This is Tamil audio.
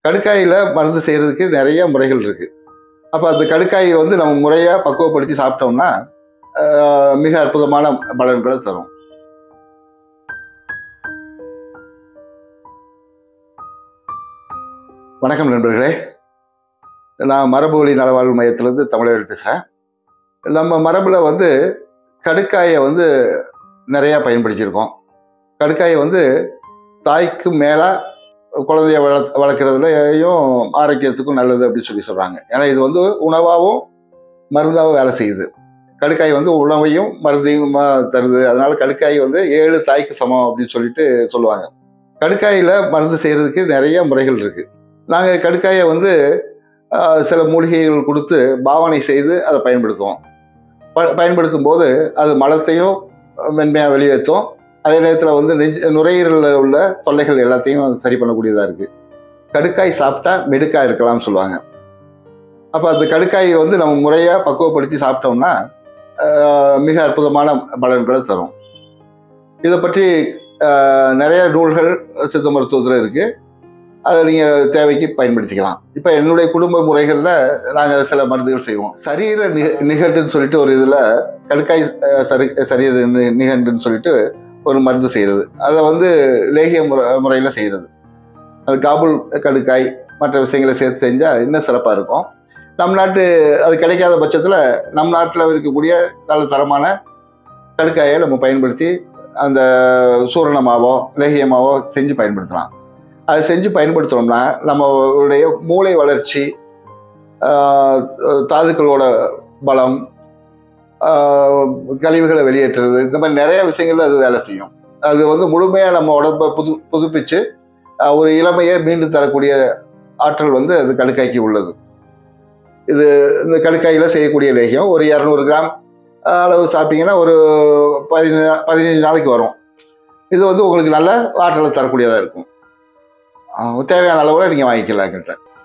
கடுக்காயில் மருந்து செய்கிறதுக்கு நிறைய முறைகள் இருக்குது அப்போ அந்த கடுக்காயை வந்து நம்ம முறையாக பக்குவப்படுத்தி சாப்பிட்டோம்னா ஆஹ், மிக அற்புதமான பலன்களை தரும் வணக்கம் நண்பர்களே நான் மரபு வழி நலவாழ்வு மையத்திலேருந்து தமிழர்கள் பேசுகிறேன் நம்ம மரபில் வந்து கடுக்காயை வந்து நிறையா பயன்படுத்தியிருக்கோம் கடுக்காயை வந்து தாய்க்கு மேலே குழந்தைய வள வளர்க்குறதுலையும் ஆரோக்கியத்துக்கும் நல்லது அப்படின்னு சொல்லி சொல்கிறாங்க ஏன்னா இது வந்து உணவாகவும் மருந்தாகவும் வேலை செய்யுது கடுக்காய் வந்து உணவையும் மருந்தையும் தருது அதனால கடுக்காய் வந்து ஏழு தாய்க்கு சமம் அப்படின்னு சொல்லிட்டு சொல்லுவாங்க கடுக்காயில் மருந்து செய்கிறதுக்கு நிறைய முறைகள் இருக்குது நாங்கள் கடுக்காயை வந்து ஆஹ், சில மூலிகைகள் கொடுத்து பாவனை செய்து அதை பயன்படுத்துவோம் ப பயன்படுத்தும் போது அது மலத்தையும் மென்மையாக வெளியேற்றும் அதே நேரத்தில் வந்து நெஞ்சு நுரையீரலில் உள்ள தொல்லைகள் எல்லாத்தையும் அது சரி பண்ணக்கூடியதாக இருக்குது கடுக்காய் சாப்பிட்டா மெடுக்காய் இருக்கலாம்னு சொல்லுவாங்க அப்போ அந்த கடுக்காயை வந்து நம்ம முறையாக பக்குவப்படுத்தி சாப்பிட்டோம்னா ஆஹ், மிக அற்புதமான பலன்களை தரும் இதை பற்றி ஆஹ், நிறைய நூல்கள் சித்த மருத்துவத்தில் இருக்குது அதை நீங்கள் தேவைக்கு பயன்படுத்திக்கலாம் இப்போ என்னுடைய குடும்ப முறைகளில் நாங்கள் சில மருந்துகள் செய்வோம் சரீர நிக நிகண்டுன்னு சொல்லிட்டு ஒரு இதில் கடுக்காய் ஆஹ், சரி சரீர நி- நிகண்டுன்னு சொல்லிட்டு ஒரு மருந்து செய்கிறது அதை வந்து லேகிய முறை முறையில் செய்கிறது அது காபூல் கடுக்காய் மற்ற விஷயங்களை சேர்த்து செஞ்சால் இன்னும் சிறப்பாக இருக்கும் நம் நாட்டு அது கிடைக்காத பட்சத்தில் நம் நாட்டில் இருக்கக்கூடிய நல்ல தரமான கடுக்காயை நம்ம பயன்படுத்தி அந்த சூரணமாவோ லேகியமாவோ செஞ்சு பயன்படுத்தலாம் அது செஞ்சு பயன்படுத்துகிறோம்னா நம்மளுடைய மூளை வளர்ச்சி ஆஹ், தாதுக்களோட பலம் ஆஹ், கழிவுகளை வெளியேற்றுறது இந்த மாதிரி நிறைய விஷயங்கள்ல அது வேலை செய்யும் அது வந்து முழுமையாக நம்ம உடம்பை புது புதுப்பிச்சு ஆஹ், ஒரு இளமையை மீண்டும் தரக்கூடிய ஆற்றல் வந்து அது கடுக்காய்க்கு உள்ளது இது இந்த கடுக்காயில் செய்யக்கூடிய லேகியம் ஒரு இரநூறு கிராம் ஆஹ், அளவு சாப்பிட்டீங்கன்னா ஒரு பதினஞ்சு பதினஞ்சு நாளைக்கு வரும் இது வந்து உங்களுக்கு நல்ல ஆற்றலை தரக்கூடியதாக இருக்கும் ஆஹ், தேவையான அளவில் நீங்கள் வாங்கிக்கலாம் என்கிட்ட